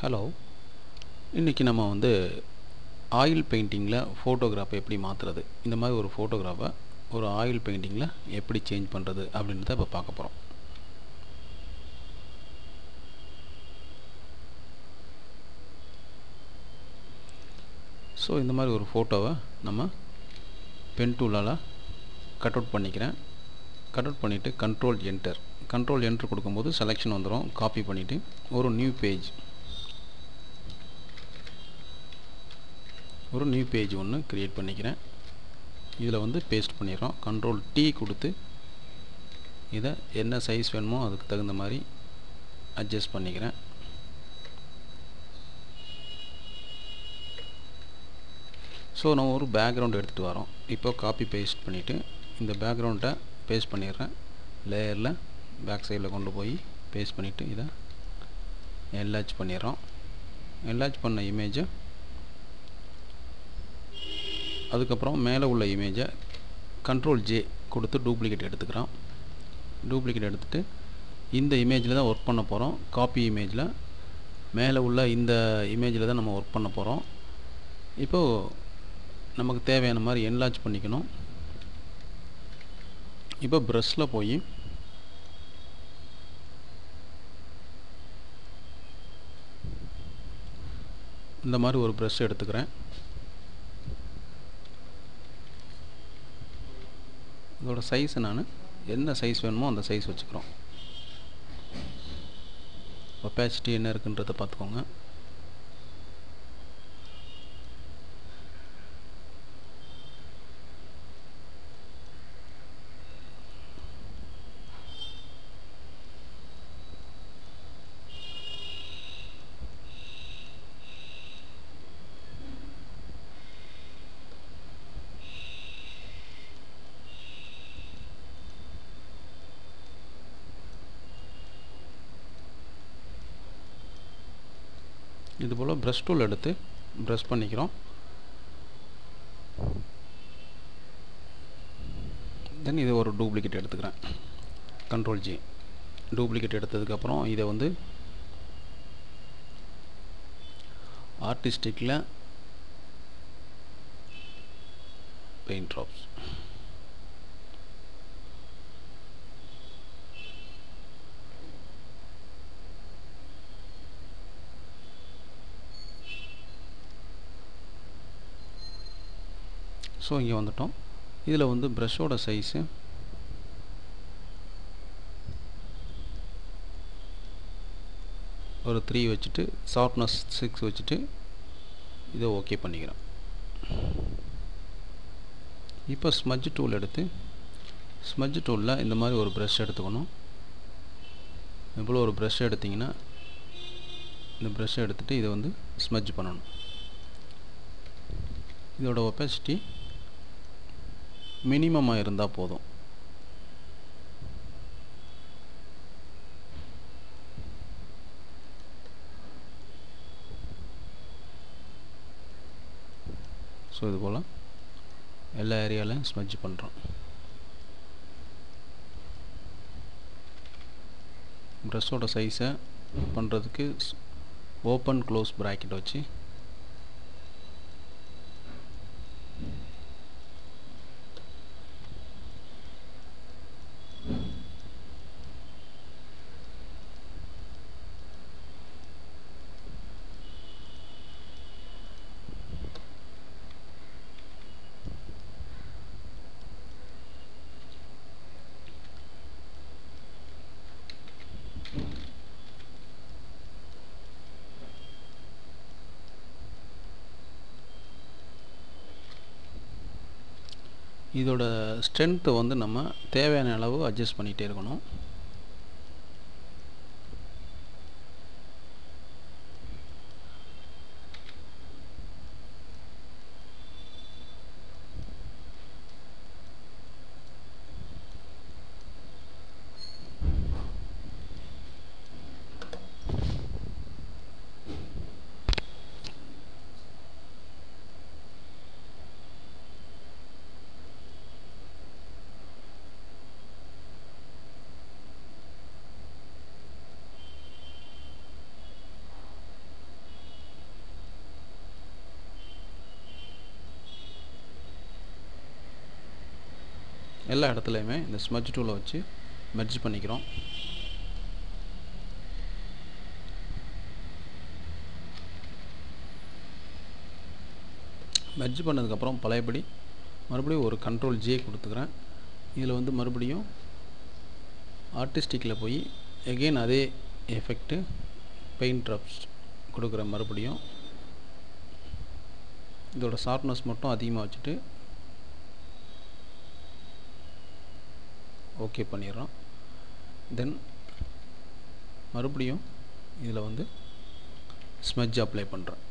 hello இன்றைக்கி நம்ம வந்து ஆயில் பெயிண்டிங்கில் ஃபோட்டோகிராஃபை எப்படி மாற்றுறது இந்த மாதிரி ஒரு ஃபோட்டோகிராஃபை ஒரு ஆயில் பெயிண்டிங்கில் எப்படி சேஞ்ச் பண்ணுறது அப்படின்றத இப்போ பார்க்க போகிறோம் ஸோ இந்த மாதிரி ஒரு ஃபோட்டோவை நம்ம பென் டூலால் கட் அவுட் பண்ணிக்கிறேன் கட் அவுட் பண்ணிவிட்டு கண்ட்ரோல் என்டர் கண்ட்ரோல் என்டர் கொடுக்கும்போது செலெக்ஷன் வந்துடும் காப்பி பண்ணிவிட்டு ஒரு நியூ பேஜ் ஒரு நியூ பேஜ் ஒன்று க்ரியேட் பண்ணிக்கிறேன் இதில் வந்து பேஸ்ட் பண்ணிடுறோம் கண்ட்ரோல் டீ கொடுத்து இதை என்ன சைஸ் வேணுமோ அதுக்கு தகுந்த மாதிரி அட்ஜஸ்ட் பண்ணிக்கிறேன் ஸோ நம்ம ஒரு பேக்ரவுண்ட் எடுத்துகிட்டு வரோம் இப்போ காப்பி பேஸ்ட் பண்ணிவிட்டு இந்த பேக்ரவுண்டை பேஸ்ட் பண்ணிடுறேன் லேயரில் பேக் சைடில் கொண்டு போய் பேஸ்ட் பண்ணிவிட்டு இதை என்லார்ஜ் பண்ணிடுறோம் என்லார்ஜ் பண்ண இமேஜை அதுக்கப்புறம் மேலே உள்ள இமேஜை கண்ட்ரோல் ஜே கொடுத்து டூப்ளிகேட் எடுத்துக்கிறோம் டூப்ளிகேட் எடுத்துகிட்டு இந்த இமேஜில் தான் ஒர்க் பண்ண போகிறோம் காப்பி இமேஜில் மேலே உள்ள இந்த இமேஜில் தான் நம்ம ஒர்க் பண்ண போகிறோம் இப்போது நமக்கு தேவையான மாதிரி என்லார்ஜ் பண்ணிக்கணும் இப்போ ப்ரஷ்ஷில் போய் இந்த மாதிரி ஒரு ப்ரஷ் எடுத்துக்கிறேன் இதோட சைஸை நான் என்ன சைஸ் வேணுமோ அந்த சைஸ் வச்சுக்கிறோம் ஒப்பாசிட்டி என்ன இருக்குன்றதை பார்த்துக்கோங்க இது போல் ப்ரஷ் டூல் எடுத்து ப்ரஷ் பண்ணிக்கிறோம் தென் இது ஒரு டூப்ளிகேட் எடுத்துக்கிறேன் கண்ட்ரோல் ஜி டூப்ளிகேட் எடுத்ததுக்கப்புறம் இதை வந்து ஆர்டிஸ்டிக்கில் பெயிண்ட் ட்ராப்ஸ் ஸோ இங்கே வந்துட்டோம் இதில் வந்து ப்ரஷ்ஷோட சைஸு ஒரு த்ரீ வச்சுட்டு ஷார்ப்னஸ் சிக்ஸ் வச்சுட்டு இதை ஓகே பண்ணிக்கிறேன் இப்போ ஸ்மஜ் டூல் எடுத்து ஸ்மஜ் டூலில் இந்த மாதிரி ஒரு ப்ரஷ் எடுத்துக்கணும் இவ்வளோ ஒரு ப்ரஷ் எடுத்திங்கன்னா இந்த ப்ரஷ் எடுத்துகிட்டு இதை வந்து ஸ்மஜ் பண்ணணும் இதோட ஒப்பாசிட்டி மினிமமாக இருந்தால் போதும் ஸோ இது போல் எல்லா ஏரியாலையும் ஸ்மஜ் பண்ணுறோம் ப்ரெஷ்ஷோட சைஸை பண்ணுறதுக்கு ஓப்பன் க்ளோஸ் ப்ராக்கெட் வச்சு இதோட ஸ்ட்ரென்த்தை வந்து நம்ம தேவையான அளவு அட்ஜஸ்ட் பண்ணிகிட்டே இருக்கணும் எல்லா இடத்துலையுமே இந்த ஸ்மஜ் டூலை வச்சு மெர்ஜ் பண்ணிக்கிறோம் மெர்ஜ் பண்ணதுக்கப்புறம் பழையபடி மறுபடியும் ஒரு கண்ட்ரோல் ஜே கொடுத்துக்கிறேன் இதில் வந்து மறுபடியும் ஆர்டிஸ்டிக்கில் போய் எகெயின் அதே எஃபெக்ட்டு பெயிண்ட் ட்ராப்ஸ் கொடுக்குற மறுபடியும் இதோட ஷார்ப்னஸ் மட்டும் அதிகமாக வச்சுட்டு ஓகே பண்ணிடுறோம் தென் மறுபடியும் இதில் வந்து ஸ்மெஜ் அப்ளை பண்ணுறேன்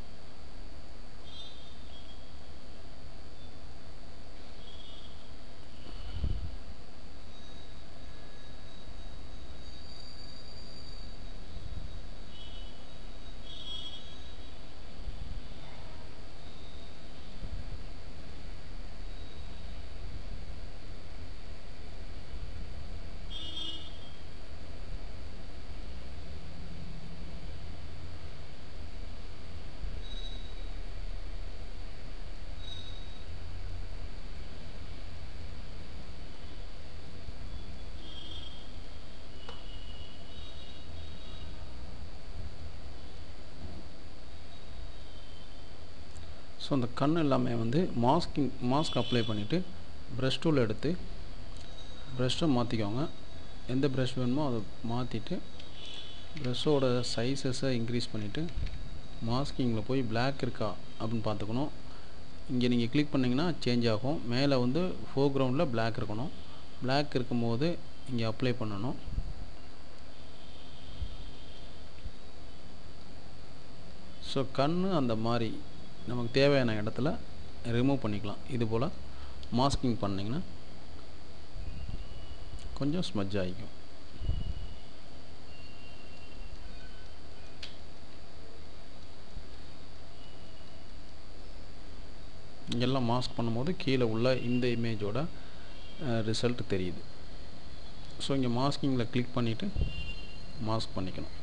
ஸோ அந்த கண் எல்லாமே வந்து மாஸ்கிங் மாஸ்க் அப்ளை பண்ணிவிட்டு ப்ரஷ் டூல் எடுத்து ப்ரஷ்ஷை மாற்றிக்கோங்க எந்த ப்ரஷ் வேணுமோ அதை மாற்றிட்டு ப்ரஷ்ஷோட சைஸஸை இன்க்ரீஸ் பண்ணிவிட்டு மாஸ்கிங்கில் போய் பிளாக் இருக்கா அப்படின்னு பார்த்துக்கணும் இங்கே நீங்கள் கிளிக் பண்ணிங்கன்னா சேஞ்ச் ஆகும் மேலே வந்து ஃபோர்க்ரவுண்டில் பிளாக் இருக்கணும் பிளாக் இருக்கும்போது இங்கே அப்ளை பண்ணணும் ஸோ கண் அந்த மாதிரி நமக்கு தேவையான இடத்துல ரிமூவ் பண்ணிக்கலாம் இது போல் மாஸ்கிங் பண்ணிங்கன்னா கொஞ்சம் ஸ்மஜ் ஆகிக்கும் இங்கெல்லாம் மாஸ்க் பண்ணும்போது கீழே உள்ள இந்த இமேஜோட ரிசல்ட் தெரியுது ஸோ இங்கே மாஸ்கிங்கில் கிளிக் பண்ணிவிட்டு மாஸ்க் பண்ணிக்கணும்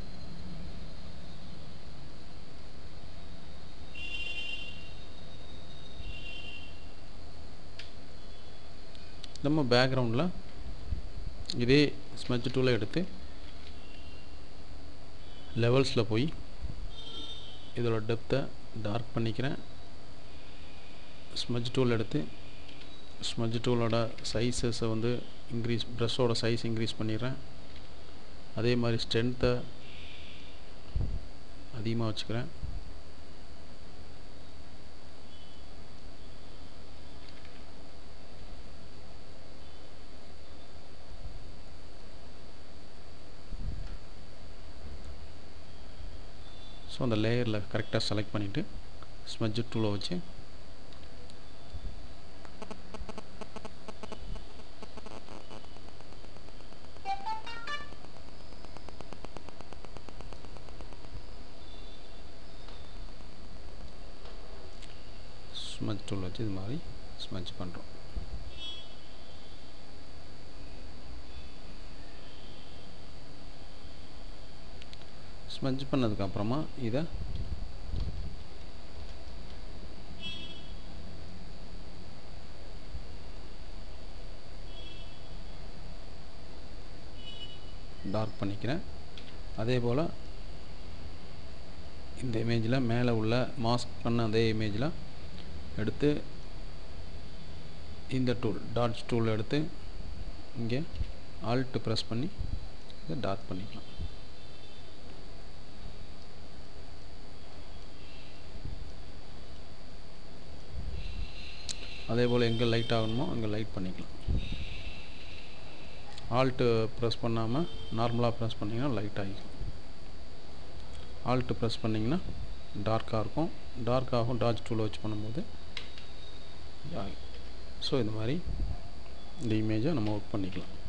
நம்ம பேக்ரவுண்டில் இதே ஸ்மெட்ச் டூலை எடுத்து லெவல்ஸில் போய் இதோட டெப்த்தை டார்க் பண்ணிக்கிறேன் ஸ்மெட்ச் டூல் எடுத்து ஸ்மெட்ச் டூலோட சைஸஸை வந்து இன்க்ரீஸ் ப்ரஷ்ஷோட சைஸ் இன்க்ரீஸ் பண்ணிடுறேன் அதே மாதிரி ஸ்ட்ரென்த்தை அதிகமாக வச்சுக்கிறேன் ஸோ அந்த லேயரில் கரெக்டாக செலக்ட் பண்ணிவிட்டு ஸ்மெட்ஜ் டூலை வச்சு ஸ்மெட்ச் டூல் வச்சு இது மாதிரி ஸ்மெட்ச் பண்ணுறோம் ஸ்மெட்ச் பண்ணதுக்கப்புறமா இதை டார்க் பண்ணிக்கிறேன் அதே போல் இந்த இமேஜில் மேலே உள்ள மாஸ்க் பண்ண அதே இமேஜில் எடுத்து இந்த டூல் டாட்ஸ் டூல் எடுத்து இங்கே ஆல்ட்டு ப்ரெஸ் பண்ணி இதை டார்க் பண்ணிக்கலாம் அதே போல் எங்கே லைட் ஆகணுமோ அங்கே லைட் பண்ணிக்கலாம் ஆல்ட்டு ப்ரெஸ் பண்ணாமல் நார்மலாக ப்ரெஸ் பண்ணிங்கன்னா லைட் ஆகிக்கும் ஆல்ட்டு ப்ரெஸ் பண்ணிங்கன்னா டார்க்காக இருக்கும் டார்க்காகும் டார்ச் டூலை வச்சு பண்ணும்போது ஸோ இந்த மாதிரி இந்த இமேஜை நம்ம ஒர்க் பண்ணிக்கலாம்